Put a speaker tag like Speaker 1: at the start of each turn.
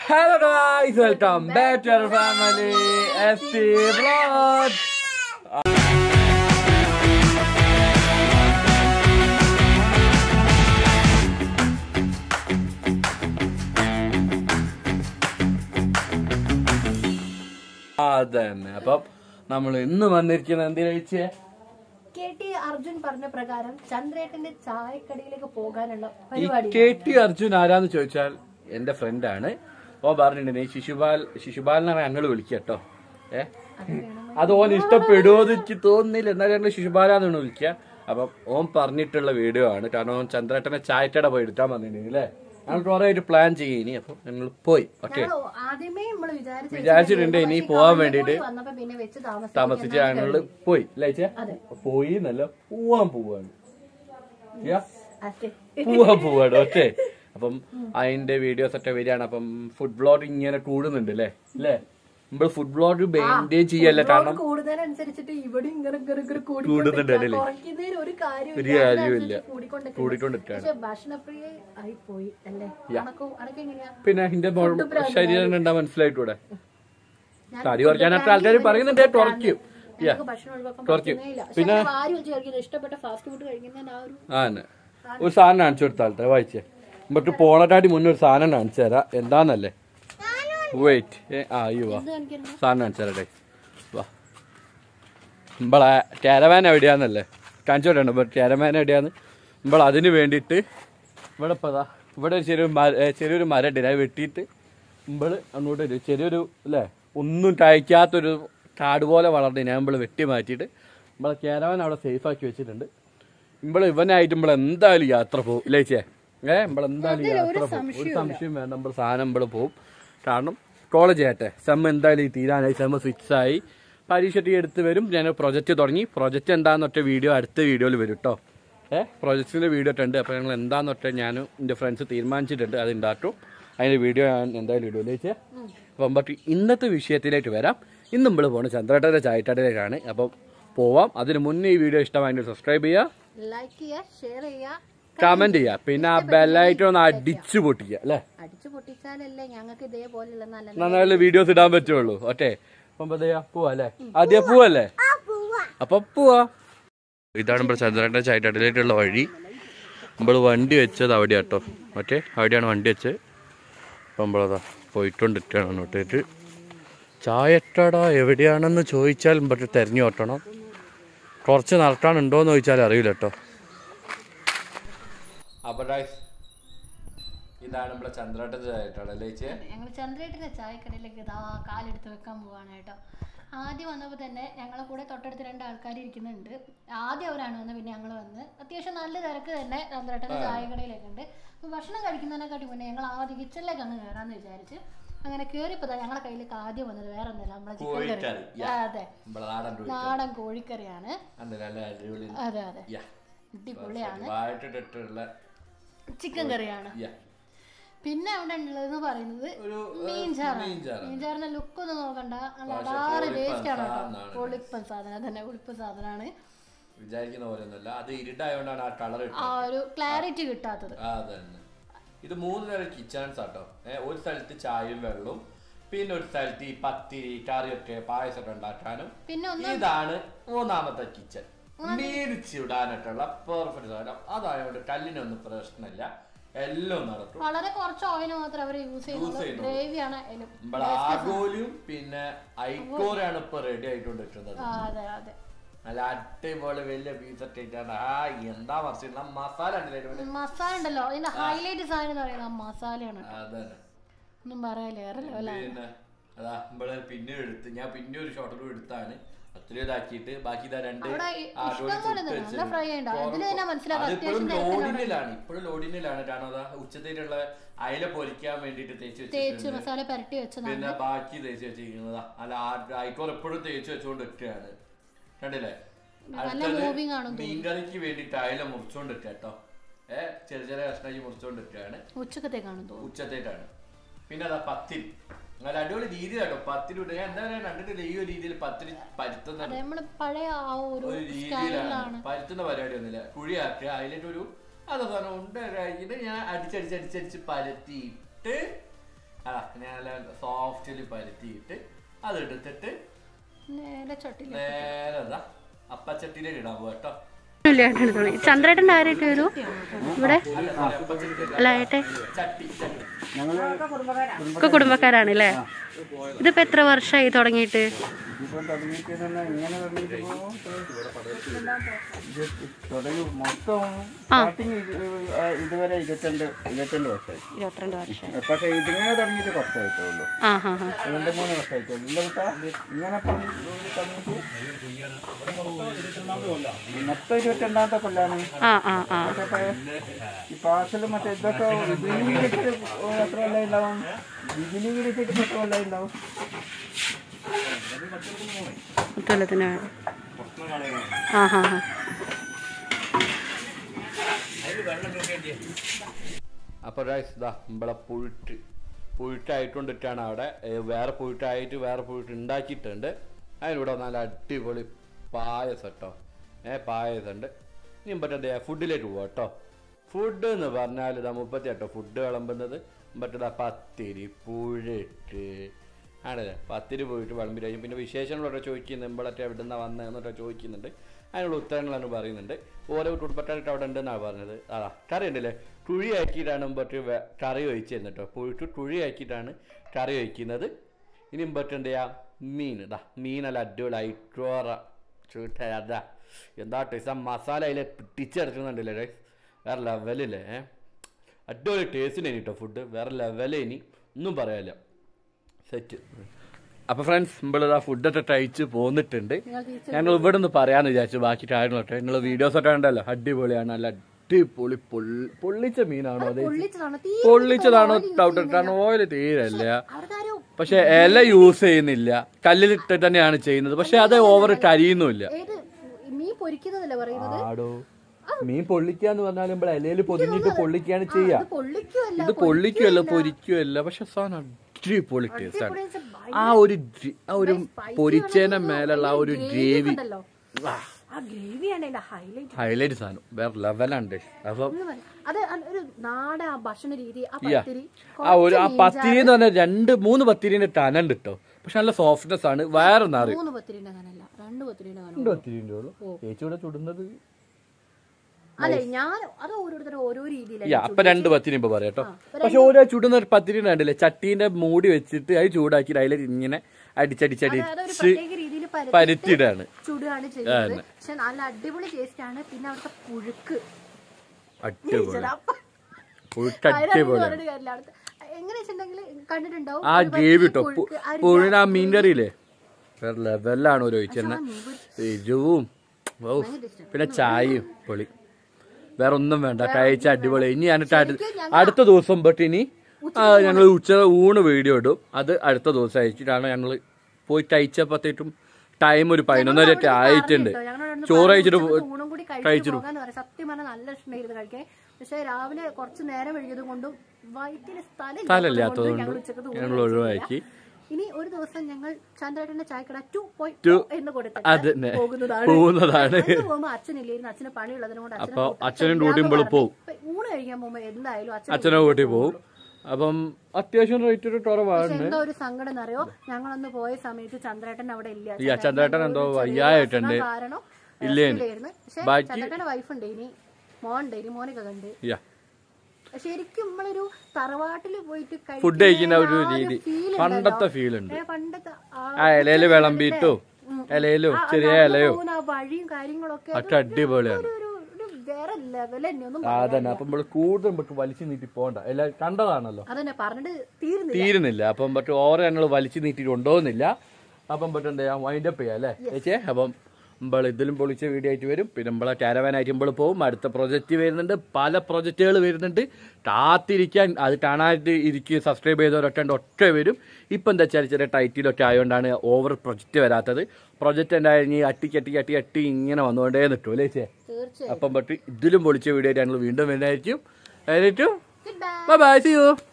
Speaker 1: Hello guys, welcome back to our family, ST Vlog. അതന്നെ അപ്പം നമ്മൾ ഇന്ന് വന്നിരിക്കുന്നത് എന്തിനാ കഴിച്ചേ
Speaker 2: കെ ടി അർജുൻ പറഞ്ഞ പ്രകാരം ചന്ദ്രേട്ടന്റെ ചായക്കടയിലേക്ക് പോകാനുള്ള
Speaker 1: ഈ
Speaker 2: പരിപാടി
Speaker 1: കെ ടി അർജുൻ ആരാന്ന് ചോദിച്ചാൽ എന്റെ ഫ്രണ്ടാണ് ഓ പറഞ്ഞിട്ടുണ്ട് ശിശുപാൽ ശിശുപാലിനാണ് ഞങ്ങൾ വിളിക്കുക കേട്ടോ ഏ അത് ഓൻ ഇഷ്ടപ്പെടുമോ എന്ന് എനിക്ക് തോന്നുന്നില്ല എന്നാലും ഞങ്ങൾ ശിശുപാലാന്നാണ് വിളിക്കുക അപ്പം ഓൻ പറഞ്ഞിട്ടുള്ള വീഡിയോ ആണ് കാരണം ഓൻ ചന്ദ്രേട്ടനെ ചായക്കട പോയി എടുക്കാൻ വന്നിട്ടുണ്ടെങ്കിൽ അല്ലേ ഞങ്ങൾ കുറെ ആയിട്ട് പ്ലാൻ ചെയ്യിനി അപ്പം ഞങ്ങൾ പോയി ഓക്കെ
Speaker 2: ഞങ്ങൾ ആദ്യമേ നമ്മൾ വിചാരിച്ചു
Speaker 1: വിചാരിച്ചിട്ടുണ്ട് ഇനി പോവാൻ വേണ്ടിയിട്ട്
Speaker 2: വന്നപ്പോ പിന്നെ വെച്ച് താമസിച്ചു
Speaker 1: താമസിച്ച് ഞങ്ങൾ പോയി അല്ലേ ചേ പോയി എന്നല്ല പോവാൻ പോവാണ് Yeah? പോവാൻ പോവാണ് ഓക്കെ അപ്പം അതിന്റെ വീഡിയോസ് ഒക്കെ വരികയാണ് അപ്പം ഫുഡ് ബ്ലോഗ് ഇങ്ങനെ കൂടുന്നുണ്ട് അല്ലേ അല്ലേ നമ്മൾ ഫുഡ് ബ്ലോഗ് മെയിൻറ്റെയിൻ ചെയ്യല്ല കാരണം
Speaker 2: കൂടുന്നതിനനുസരിച്ചിട്ട് ഇവിടെ ഇങ്ങനെ ഇങ്ങനെ ഇങ്ങനെ
Speaker 1: കൂടുന്നുണ്ട് അല്ലേ?
Speaker 2: കുറയ്ക്കുന്നതിന് ഒരു കാര്യം
Speaker 1: ഒരു കാര്യമില്ല കൂടിക്കൊണ്ടിരിക്കുകയാണ്
Speaker 2: പക്ഷെ ഭക്ഷണപ്രിയ ആയി പോയി അല്ലേ അണക്കോ അണക്ക് എങ്ങനെയാ
Speaker 1: പിന്നെ എന്റെ ശരീരം ഉണ്ടാ മനസ്സിലായിട്ടൂടെ തടി കുറയ്ക്കാനായിട്ട് ആൾക്കാർ പറയുന്നുണ്ട് കുറയ്ക്കും Yeah.
Speaker 2: നമുക്ക് ഭക്ഷണം ഒഴിവാക്കാൻ
Speaker 1: കുറയ്ക്കും
Speaker 2: പറ്റുന്നേയില്ല.
Speaker 1: പിന്നെ
Speaker 2: പക്ഷെ വാരി വെച്ച് കഴിക്കുന്നത് ഇഷ്ടപ്പെട്ട ഫാസ്റ്റ് ഫുഡ് കഴിക്കുന്നതിന് ആ ഒരു
Speaker 1: ആന്നെ ഒരു സാധനം കാണിച്ചു കൊടുത്താൽ വായിച്ചേ എന്നിട്ട് പോണട്ടാടി മുന്നേ ഒരു സാധനം കാണിച്ചു തരാം എന്താന്നല്ലേ വെയിറ്റ് ഏ ആ അയ്യോ വാ
Speaker 2: ഇത് കാണിക്കുന്നു
Speaker 1: സാധനം കാണിച്ചു തരട്ടെ വാ നമ്മളെ കാരവാൻ എവിടെയാന്നല്ലേ കാണിച്ചു വിടണ്ട ഇപ്പോൾ കാരവാൻ എവിടെയാന്ന് നമ്മൾ അതിന് വേണ്ടിയിട്ട് ഇവിടെ ഇപ്പോൾ ദാ ഇവിടെ ഒരു ചെറിയൊരു മര ഏ, ചെറിയൊരു മരം ഉണ്ട് അത് വെട്ടിയിട്ട് നമ്മൾ അങ്ങോട്ട് ഒരു ചെറിയൊരു അല്ലേ ഒന്നും കഴിക്കാത്തൊരു കാട് പോലെ വളർന്നു ഞാൻ നമ്മൾ വെട്ടി മാറ്റിയിട്ട് നമ്മളെ കാരവാൻ അവിടെ സേഫ് ആക്കി വെച്ചിട്ടുണ്ട് നമ്മൾ ഇവനായിട്ട് നമ്മൾ എന്തായാലും യാത്ര പോകും ഇല്ലേ ചേ ഏ നമ്മൾ എന്തായാലും യാത്ര പോകും ഒരു സംശയം വേണ്ട നമ്മൾ സാധനം നമ്മൾ പോകും കാരണം കോളേജ് ആയിട്ടെ സെം എന്തായാലും ഈ തീരാനായി സെം ഫിക്സായി പരീക്ഷ ടീ എടുത്ത് വരും ഞാൻ പ്രൊജക്റ്റ് തുടങ്ങി പ്രൊജക്റ്റ് എന്താന്നൊറ്റ വീഡിയോ അടുത്ത വീഡിയോയിൽ വരും കേട്ടോ ഏ പ്രൊജക്റ്റിൻ്റെ വീഡിയോ ഉണ്ട് അപ്പോൾ ഞങ്ങൾ എന്താന്നൊറ്റ ഞാനും എൻ്റെ ഫ്രണ്ട്സ് തീരുമാനിച്ചിട്ടുണ്ട് അത് ഉണ്ടാക്കും അതിൻ്റെ വീഡിയോ ഞാൻ എന്തായാലും ഇടുമല്ലേ അപ്പം ബട്ട് ഇന്നത്തെ വിഷയത്തിലേക്ക് വരാം ഇന്ന് നമ്മൾ പോകുന്നത് ചന്ദ്രേട്ടൻ്റെ ചായട്ടാടിലേക്കാണ് അപ്പം പോവാം അതിന് മുന്നേ ഈ വീഡിയോ ഇഷ്ടമായിട്ട് സബ്സ്ക്രൈബ് ചെയ്യുക
Speaker 2: ലൈക്ക് ചെയ്യുക ഷെയർ ചെയ്യുക
Speaker 1: കമന്റ് ചെയ്യുക പിന്നെ ആ ബെല്ലൈറ്റ് ഒന്ന് അടിച്ചു പൊട്ടിക്കുക അല്ലേ
Speaker 2: അടിച്ചു പൊട്ടിച്ചാലല്ലേ ഞങ്ങൾക്ക് ഇതേപോലെയുള്ള നല്ല
Speaker 1: നന്നായുള്ള വീഡിയോസ് ഇടാൻ പറ്റുള്ളൂ ഓക്കെ അപ്പം പറയാ പോവാ അല്ലേ ആദ്യം പോവല്ലേ അപ്പൊ പോവാ ഇതാണ് നമ്മുടെ ചന്ദ്രന്റെ ചായട്ടടിലേക്കുള്ള വഴി നമ്മൾ വണ്ടി വെച്ചത് അവിടെ കേട്ടോ ഓക്കെ അവിടെയാണ് വണ്ടി വെച്ചത് അപ്പം നമ്മളതാ പോയിക്കൊണ്ടിരിക്കുകയാണ് അങ്ങോട്ടേക്ക് ചായട്ടട എവിടെയാണെന്ന് ചോദിച്ചാൽ ഇവിടെ തെരഞ്ഞു ഓട്ടണം കുറച്ച് നടക്കാനുണ്ടോയെന്ന് ചോദിച്ചാൽ അറിയില്ല കേട്ടോ അപ്പോൾ ഇതാണ് നമ്മുടെ ചന്ദ്രേട്ടൻ ചായട്ടട അല്ലേ ചേച്ചി
Speaker 2: ഞങ്ങൾ ചന്ദ്രേട്ടൻ്റെ ചായക്കടയിലേക്ക് ഇതാ കാലെടുത്ത് വെക്കാൻ പോവാണ് കേട്ടോ ആദ്യം വന്നപ്പോൾ തന്നെ ഞങ്ങളെ കൂടെ തൊട്ടടുത്ത് രണ്ട് ആൾക്കാർ ഇരിക്കുന്നുണ്ട് ആദ്യം അവരാണ് വന്നത് പിന്നെ ഞങ്ങൾ വന്ന് അത്യാവശ്യം നല്ല തിരക്ക് തന്നെ ചന്ദ്രേട്ടൻ്റെ ചായക്കടയിലേക്ക് ഉണ്ട് അപ്പോൾ ഭക്ഷണം കഴിക്കുന്നതിനെക്കാട്ടി മുന്നേ ഞങ്ങൾ ആദ്യം കിച്ചണിലേക്കാണ് കയറാമെന്ന് വിചാരിച്ച് അങ്ങനെ കയറിയപ്പോൾ ഞങ്ങളുടെ കയ്യിലേക്ക് ആദ്യം വന്നത് വേറെ ഒന്നുമില്ല നമ്മളെ ചിക്കൻ കറി
Speaker 1: കോഴിക്കറി,
Speaker 2: ആ, അതെ
Speaker 1: നമ്മുടെ നാടൻ കോഴി.
Speaker 2: നാടൻ കോഴിക്കറിയാണ്
Speaker 1: അന്ന് നല്ല അടിപൊളി
Speaker 2: അതെ അതെ
Speaker 1: യാ.
Speaker 2: അടിപൊളിയാണ്
Speaker 1: ചെറുതായിട്ടിട്ടുള്ള
Speaker 2: ചിക്കൻ കറിയാണ്
Speaker 1: യാ.
Speaker 2: പിന്നെ അവിടെ ഉള്ളതെന്ന് പറയുന്നത്
Speaker 1: ഒരു
Speaker 2: മീൻചാറാണ്
Speaker 1: മീൻചാറാണ്.
Speaker 2: മീൻചാറിന്റെ ലുക്ക് ഒന്ന് നോക്കണ്ട നല്ല
Speaker 1: പക്ഷെ
Speaker 2: അടാറ്
Speaker 1: പൊളിപ്പൻ
Speaker 2: ടേസ്റ്റ് ആണ് കേട്ടോ
Speaker 1: സാധനാണ്.
Speaker 2: പൊളിപ്പൻ സാധനം തന്നെ പൊളിപ്പൻ സാധനമാണ്
Speaker 1: വിചാരിക്കുന്ന പോലെ ഒന്നുമല്ല അത് ഇരുട്ടായോണ്ടാണ് ആ കളർ
Speaker 2: ആ ഒരു ക്ലാരിറ്റി കിട്ടാത്തത്
Speaker 1: ആ അതന്നെ ഇത് മൂന്ന് തരം കിച്ചൺസ് ആട്ടോ ഏഹ് ഒരു സ്ഥലത്ത് ചായയും വെള്ളവും പിന്നെ ഒരു സ്ഥലത്ത് ഈ പത്തിരി കറിയൊക്കെ പായസമൊക്കെ ഉണ്ടാക്കാനും
Speaker 2: പിന്നെ ഒന്ന്
Speaker 1: ഇതാണ് മൂന്നാമത്തെ കിച്ചൺ മീനിച്ചിടാനായിട്ടുള്ള പെർഫെക്റ്റ് സാധനം അതായതുകൊണ്ട് കല്ലിനൊന്നും പ്രശ്നമില്ല എല്ലാം നടക്കും
Speaker 2: വളരെ കുറച്ച് ഓയിൽ മാത്രമേ അവർ യൂസ് ചെയ്യുന്നുള്ളൂ
Speaker 1: ചെയ്യുന്നുള്ളൂ.
Speaker 2: ഗ്രേവിയാണ് അതിലും
Speaker 1: നമ്മളെ ആഗോലും പിന്നെ ഐക്കോരാണ് ഇപ്പൊ റെഡി ആയിക്കൊണ്ടിരിക്കുന്നത്
Speaker 2: ആ അതെ അതെ
Speaker 1: നല്ല അടിപൊളി വലിയ പീസ് ഒക്കെ ഇട്ടാണ് ആ എന്താ മറിച്ചിരുന്ന മസാല ഉണ്ടല്ലേ ഇതിന്റെ ഉള്ളിൽ?
Speaker 2: മസാല ഉണ്ടല്ലോ അതിന്റെ ഹൈലൈറ്റ് സാധനം എന്ന് പറയുന്നത് ആ മസാലയാണ്
Speaker 1: അതന്നെ
Speaker 2: ഒന്നും പറയാല്ലേ വേറെ ലെവലാണ്
Speaker 1: പിന്നെ അതാ നമ്മള് പിന്നെ എടുത്ത് ഞാൻ പിന്നെ ഒരു ഷോട്ടിലും എടുത്താണ് അത്രയും ഇതാക്കിയിട്ട് ബാക്കി ഇതാ രണ്ട്
Speaker 2: അവിടെ
Speaker 1: ആഗോലി
Speaker 2: ഇഷ്ടം പോലെ
Speaker 1: ചുട്ട്
Speaker 2: ഉണ്ട്. നല്ല
Speaker 1: വെച്ചത്.
Speaker 2: ഫ്രൈ ഉണ്ട് ഇതിൽ തന്നെ മനസ്സിലാക്കാം
Speaker 1: അതിപ്പോഴും
Speaker 2: അത്യാവശ്യം
Speaker 1: ലോഡിനിലാണ് ഇപ്പോഴും ലോഡിനിലാണ് കാരണം അതാ ഉച്ചത്തേക്കുള്ള അയില പൊരിക്കാൻ വേണ്ടിട്ട് തേച്ച്
Speaker 2: തേച്ച്
Speaker 1: വെച്ചിട്ടുണ്ട്
Speaker 2: മസാല പുരട്ടി വെച്ചതാണ്
Speaker 1: പിന്നെ ബാക്കി തേച്ച് വെച്ചിരിക്കുന്നതാ അല്ല ആയിക്കോർ എപ്പോഴും തേച്ച് വെച്ചുകൊണ്ട് വെക്കുകയാണ് കണ്ടില്ലേ
Speaker 2: നല്ല മൂവിങ് ആണ്
Speaker 1: മീൻകറിക്ക് വേണ്ടിട്ട് അയില മുറിച്ചോണ്ട് വെക്കുക കേട്ടോ ഏഹ് ചെറിയ ചെറിയ കഷ്ണാക്കി മുറിച്ചോണ്ട് വെക്കുകയാണ്
Speaker 2: ഉച്ചക്കത്തേക്കാണ് തോന്നുന്നു
Speaker 1: ഉച്ചത്തേക്കാണ് പിന്നെ അതാ പത്തിരി നല്ല അടിപൊളി രീതിയിലാട്ടോ പത്തിരി ഉണ്ട് ഞാൻ എന്താ പറയാ കണ്ടിട്ടില്ല ഈ ഒരു രീതിയിൽ പത്തിരി പരുത്തുന്ന
Speaker 2: അതെ നമ്മള് പഴയ ആ ഒരു
Speaker 1: ഒരു
Speaker 2: സ്റ്റൈലാണ്
Speaker 1: രീതിയിലാണ് പരുത്തുന്ന പരിപാടി ഒന്നുമില്ല കുഴിയാക്കുക അതിലേക്ക് ഒരു അത് സാധനം ഉണ്ട് കഴിഞ്ഞിട്ട് ഞാൻ അടിച്ചടിച്ച് അടിച്ചടിച്ച് പരത്തിയിട്ട് ആ നല്ല സോഫ്റ്റിൽ പരത്തിയിട്ട് അത് എടുത്തിട്ട്
Speaker 2: നേരെ ചട്ടില്
Speaker 1: നേരെ ഇതാ അപ്പച്ചട്ടിയിലേക്ക് ഇടാൻ പോവാ കേട്ടോ
Speaker 2: ചന്ദ്രേട്ടൻ്റെ ആരായിട്ട് വരൂ ഇവിടെ അല്ല ഏട്ടെ
Speaker 1: ചട്ടി ചട്ടി
Speaker 2: ഒക്കെ കുടുംബക്കാരാണ് അല്ലേ ഇതിപ്പോ എത്ര വർഷമായി തുടങ്ങിയിട്ട്
Speaker 3: ഇപ്പം തുടങ്ങിയിട്ട് തന്നെ ഇങ്ങനെ തുടങ്ങിയിട്ട് തുടങ്ങി മൊത്തം സ്റ്റാർട്ടിങ് ഇതുവരെ ഇരുപത്തിരണ്ട് ഇരുപത്തിരണ്ട് വർഷമായി
Speaker 2: ഇരുപത്തിരണ്ട് വർഷം
Speaker 3: പക്ഷേ ഇതിങ്ങനെ തുടങ്ങിയിട്ട് കുറച്ചായിട്ടുള്ളൂ
Speaker 2: ആ ഹാ ഹാ
Speaker 3: രണ്ട് മൂന്ന് വർഷമായിട്ടുള്ളൂ ഇല്ല കുട്ടാ ഇങ്ങനെ തുടങ്ങി- തുടങ്ങിയിട്ട് മൊത്തം ഇരുപത്തിരണ്ടാമത്തെ കൊല്ലാണ്
Speaker 2: ആ ആ ആ
Speaker 3: പക്ഷേ ഈ പാർസൽ മറ്റേ ഇതൊക്കെ ബിഗിനിങ് ഇട്ടിട്ട് എത്ര കൊല്ലം ഉണ്ടാവും ബിഗിനിങ് ഇട്ടിട്ട് എത്ര കൊല്ലം ഉണ്ടാവും
Speaker 2: കൊല്ലത്തിന് ആ ഹാ ഹാ
Speaker 1: അപ്പോൾ ഗൈസ് ഇതാ നമ്മളെ പുഴുട്ട് പുഴുട്ടായിട്ടുകൊണ്ടിട്ടാണ് അവിടെ ഏ, വേറെ പുഴുട്ടായിട്ട് വേറെ പുഴുട്ട് ഉണ്ടാക്കിയിട്ടുണ്ട് അതിലൂടെ നല്ല അടിപൊളി പായസം കേട്ടോ ഏ പായസം ഉണ്ട് ഇനി പറ്റേ ഫുഡിലേക്ക് പോവാം കേട്ടോ ഫുഡ് എന്ന് പറഞ്ഞാൽ ഇതാ മുപ്പത്തി കേട്ടോ ഫുഡ് വിളമ്പുന്നത് പറ്റതാ പത്തിരി പുഴുട്ട് ആണല്ലേ പത്തിരി പോയിട്ട് വിളമ്പി കഴിഞ്ഞു പിന്നെ വിശേഷങ്ങളൊക്കെ ചോദിക്കുന്നുണ്ട് നമ്മളൊക്കെ എവിടെ നിന്നാണ് വന്നതെന്നൊക്കെ ചോദിക്കുന്നുണ്ട് അതിനുള്ള ഉത്തരങ്ങളാണ് പറയുന്നുണ്ട് ഓരോ കുടുംബക്കാരായിട്ട് അവിടെ ഉണ്ടെന്നാണ് പറഞ്ഞത് അതാ കറി ഉണ്ടല്ലേ കുഴി ആക്കിയിട്ടാണ് മുമ്പട്ട് കറി ഒഴിച്ചിരുന്നത് കേട്ടോ പോയിട്ട് കുഴി ആക്കിയിട്ടാണ് കറി ഒഴിക്കുന്നത് ഇനി മുമ്പട്ട് എന്ത് ചെയ്യാം മീൻ ഇതാ മീനല്ല അടിപൊളി ചോറ ചൂട്ട അതാ എന്താ ടേസ്റ്റ് ആ മസാല അതിലെ പിടിച്ചെടുക്കുന്നുണ്ടല്ലേ guys? വേറെ ലെവലില്ലേ ഏ അടിപൊളി ടേസ്റ്റിന് കേട്ടോ ഫുഡ് വേറെ ലെവലേനി ഒന്നും പറയാനില്ല സെറ്റ് അപ്പൊ ഫ്രണ്ട്സ് നമ്മളിതാ ഫുഡൊക്കെ കഴിച്ച് പോന്നിട്ടുണ്ട് ഞങ്ങൾ ഇവിടെ നിന്ന് പറയാന്ന് വിചാരിച്ചു ബാക്കി കാര്യങ്ങളൊക്കെ നിങ്ങൾ വീഡിയോസ് ഒക്കെ ഉണ്ടല്ലോ അടിപൊളിയാണ് നല്ല അടിപൊളി പൊള്ളി- പൊള്ളിച്ച മീനാണോ അതെ പൊള്ളിച്ചതാണോ ടൗട്ടാണോ ഓയിൽ തീരല്ല പക്ഷെ ഇല യൂസ് ചെയ്യുന്നില്ല കല്ലിലിട്ട് തന്നെയാണ് ചെയ്യുന്നത് പക്ഷെ അത് ഓവർ കരിയുന്നുമില്ല
Speaker 2: ഏത് മീൻ പൊരിക്കുന്നതല്ലേ പറയുന്നത്
Speaker 1: ആടോ മീൻ പൊള്ളിക്കാന്ന് പറഞ്ഞാൽ നമ്മൾ ഇലയിൽ പൊതിഞ്ഞിട്ട് പൊള്ളിക്കാണ് ചെയ്യാ
Speaker 2: പൊള്ളിക്കുമല്ല
Speaker 1: ഇത് പൊള്ളിക്കുമല്ല പൊരിക്കുമല്ല പക്ഷെ സാധനം അടിപൊളി ടേസ്റ്റ് ആണ് ആ ഒരു ഗ്രി- ആ ഒരു പൊരിച്ചേന മേലുള്ള ആ ഒരു ഗ്രേവി
Speaker 2: ഉണ്ടല്ലോ ആ ഗ്രേവിയാണ് അതിന്റെ ഹൈലൈറ്റ്
Speaker 1: ഹൈലൈറ്റ് സാധനം വേറെ ലെവലാണ് അപ്പം
Speaker 2: അത് അ- ഒരു നാടൻ ആ ഭക്ഷണ രീതി ആ
Speaker 1: യാ.
Speaker 2: പത്തിരി
Speaker 1: ആ ഒരു ആ പത്തിരി എന്ന് പറഞ്ഞാൽ രണ്ട് മൂന്ന് പത്തിരിന്റെ ടനുണ്ട് കേട്ടോ പക്ഷെ നല്ല സോഫ്റ്റ്നെസ് ആണ് വേറെ നാറ്
Speaker 2: മൂന്ന് പത്തിരിന്റെ കനല്ല രണ്ട് പത്തിരിന്റെ കനം
Speaker 1: രണ്ട് പത്തിരിന്റെ ഉള്ളു ചേച്ചി ഇവിടെ ചുടുന്നത്
Speaker 2: അല്ലെ ഞാൻ അത് ഓരോരുത്തരും ഓരോ രീതിയിലാണ്
Speaker 1: യാ അപ്പൊ രണ്ട് പത്തിരി ഇപ്പൊ പറയാം കേട്ടോ പക്ഷെ ഓരോ ചുടുന്ന ഒരു പത്തിരി കണ്ടില്ലേ ചട്ടീന്റെ മൂടി വെച്ചിട്ട് അത് ചൂടാക്കി അതിൽ ഇങ്ങനെ
Speaker 2: അതൊരു
Speaker 1: അടിച്ചടിച്ചടിച്ച്
Speaker 2: പ്രത്യേക രീതിയിൽ
Speaker 1: പരുത്തിയിടാണ്
Speaker 2: ചുടുകയാണ് ചെയ്യുന്നത് പക്ഷെ നല്ല അടിപൊളി ടേസ്റ്റ് ആണ് പിന്നെ അവിടുത്തെ പുഴുക്ക്
Speaker 1: അടിപൊളി
Speaker 2: അപ്പൊ
Speaker 1: പുഴുക്ക്
Speaker 2: അതിനകത്ത്
Speaker 1: അടിപൊളിയാണ്
Speaker 2: പറഞ്ഞിട്ട് കാര്യമില്ല. അടുത്ത- എങ്ങനെ വെച്ചിട്ടുണ്ടെങ്കിൽ കണ്ടിട്ടുണ്ടാവും
Speaker 1: ആ
Speaker 2: ഒരു
Speaker 1: ഗ്രേവി
Speaker 2: വലിയ
Speaker 1: കേട്ടോ
Speaker 2: പുഴുക്ക്, ആ ഒരു
Speaker 1: പുഴുവിന് ആ മീൻ കറിയില്ലേ വേറെ ലെവലാണ് ഒരു ഒഴിച്ചെണ്ണ എരിവും ഓ പിന്നെ ചായയും പൊളി വേറെ ഒന്നും വേണ്ട കഴിച്ച അടിപൊളി ഇനി ഞാനിട്ട് അടുത്ത അടുത്ത ദിവസം തൊട്ട് ഇനി ഞങ്ങൾ ഉച്ച ഊണ് വീഡിയോ ഇടും അത് അടുത്ത ദിവസം അയച്ചിട്ടാണ് ഞങ്ങൾ പോയി കഴിച്ചപ്പോഴത്തേക്കും ടൈം ഒരു പതിനൊന്നര ഒക്കെ ആയിട്ടുണ്ട്
Speaker 2: കേട്ടോ. ഞങ്ങളവിടെ നിന്ന്
Speaker 1: ചോറ്
Speaker 2: പറഞ്ഞു,
Speaker 1: കഴിച്ചിട്ട്
Speaker 2: ഉച്ചക്ക്
Speaker 1: പോ-
Speaker 2: ഊണും കൂടി കഴിച്ചിട്ട്
Speaker 1: കഴിച്ചിട്ട്
Speaker 2: പോകാന്ന് പറയാം സത്യം പറഞ്ഞാൽ നല്ല ഇഷ്ടമായിരുന്നു കഴിക്കാൻ പക്ഷെ രാവിലെ കുറച്ച് നേരം വൈകിയത് കൊണ്ടും വയറ്റിന് സ്ഥലം
Speaker 1: സ്ഥലമില്ലാത്തത്
Speaker 2: ഞങ്ങൾ
Speaker 1: കൊണ്ട്
Speaker 2: ഉച്ചക്ക് ഊണ്
Speaker 1: ഞങ്ങൾ
Speaker 2: കഴിച്ചില്ല.
Speaker 1: ഒഴിവാക്കി
Speaker 2: ഇനി ഒരു ദിവസം ഞങ്ങൾ ചന്ദ്രേട്ടന്റെ ചായക്കട ടു പോയിന്റ്
Speaker 1: Two.
Speaker 2: എന്ന് കൊടുത്തിട്ട്
Speaker 1: അതന്നെ.
Speaker 2: പോകുന്നതാണ്
Speaker 1: പോകുന്നതാണ്.
Speaker 2: അന്ന് പോകുമ്പോ അച്ഛനില്ലായിരുന്നു അച്ഛന് പണിയുള്ളതിനെ കൊണ്ട് അച്ഛനെ
Speaker 1: അപ്പൊ
Speaker 2: കൂട്ടി-
Speaker 1: അച്ഛനും
Speaker 2: ഞാൻ
Speaker 1: ഡ്യൂട്ടിയുമ്പോൾ
Speaker 2: പറഞ്ഞു,
Speaker 1: പോവും.
Speaker 2: ഇപ്പൊ ഊണ് കഴിക്കാൻ പോകുമ്പോ എന്തായാലും അച്ഛൻ
Speaker 1: അച്ഛനെ കൂട്ടി പോവും അപ്പം അത്യാവശ്യം റേറ്റ് ഒരു കുറവാണ്
Speaker 2: എന്തോ ഒരു സങ്കടം എന്നറിയോ ഞങ്ങളൊന്ന് പോയ സമയത്ത് ചന്ദ്രേട്ടൻ അവിടെ ഇല്ല
Speaker 1: ഈ ചന്ദ്രേട്ടൻ എന്തോ
Speaker 2: ഒരു ചെറിയ
Speaker 1: വയ്യായിട്ടുണ്ട്.
Speaker 2: അസുഖം കാരണം
Speaker 1: ഇല്ലേന്.
Speaker 2: ഹോസ്പിറ്റലിലായിരുന്നു. പക്ഷെ
Speaker 1: ബാക്കി-
Speaker 2: ചന്ദ്രേട്ടന്റെ വൈഫ് ഉണ്ട് ഇനി മോൻ ഉണ്ട് ഇനി മോനൊക്കെ കണ്ട്
Speaker 1: യാ
Speaker 2: ശരിക്കും നമ്മളൊരു തറവാട്ടിൽ പോയിട്ട് കഴിക്കുന്ന
Speaker 1: ഫുഡ് കഴിക്കുന്ന ഒരു
Speaker 2: ആ
Speaker 1: രീതി
Speaker 2: feel
Speaker 1: പണ്ടത്തെ
Speaker 2: ഉണ്ടല്ലോ.
Speaker 1: ഫീൽ ഉണ്ട്
Speaker 2: ഏ, പണ്ടത്തെ ആ
Speaker 1: ആ ഇലയില് വിളമ്പിട്ടോ ഇലയിലോ
Speaker 2: ആ
Speaker 1: ചെറിയ
Speaker 2: നടന്നു
Speaker 1: ഇലയോ
Speaker 2: പോകുന്ന ആ വഴിയും കാര്യങ്ങളൊക്കെ
Speaker 1: ഒക്കെ അടിപൊളിയാണ്
Speaker 2: ഒരു- ഒരു ഒരു വേറെ ലെവൽ തന്നെ ഒന്നും
Speaker 1: അതന്നെ അപ്പൊ നമ്മള് കൂടുതൽ നമുക്ക് വലിച്ചു നീട്ടി പോണ്ട എല്ലാം കണ്ടതാണല്ലോ
Speaker 2: അതന്നെ പറഞ്ഞിട്ട് തീരുന്നില്ല
Speaker 1: തീരുന്നില്ല അപ്പം പറ്റും ഓരോ ഞങ്ങൾ വലിച്ചു നീട്ടിട്ട് കൊണ്ടുപോകുന്നില്ല അപ്പം പറ്റും എന്താ വൈൻഡപ്പ് ചെയ്യാം അല്ലേ ചേച്ചേ അപ്പം നമ്മൾ ഇതിലും പൊളിച്ച വീഡിയോ ആയിട്ട് വരും പിന്നെ നമ്മളെ കാരവാനായിട്ട് നമ്മൾ പോകും അടുത്ത പ്രൊജക്റ്റ് വരുന്നുണ്ട് പല പ്രൊജക്റ്റുകൾ വരുന്നുണ്ട് കാത്തിരിക്കാൻ അത് കാണാനായിട്ട് ഇരിക്കുക സബ്സ്ക്രൈബ് ചെയ്തവരൊക്കെ ഉണ്ട് ഒക്കെ വരും ഇപ്പം എന്താ വെച്ചാൽ ചെറിയ ടൈറ്റിലൊക്കെ ആയതുകൊണ്ടാണ് ഓവർ പ്രൊജക്റ്റ് വരാത്തത് പ്രൊജക്റ്റ് ഉണ്ടായി അട്ടിക്ക് അട്ടിക്ക് അട്ടി അട്ടി ഇങ്ങനെ വന്നുകൊണ്ടേ നിൽക്കും അല്ലേ ചേ
Speaker 2: തീർച്ചയായും
Speaker 1: അപ്പം പറ്റി ഇതിലും പൊളിച്ച വീഡിയോ ആയിട്ട് ഞങ്ങൾ വീണ്ടും വരുന്നതായിരിക്കും അതിനായിട്ടും
Speaker 2: Goodbye.
Speaker 1: Bye bye see U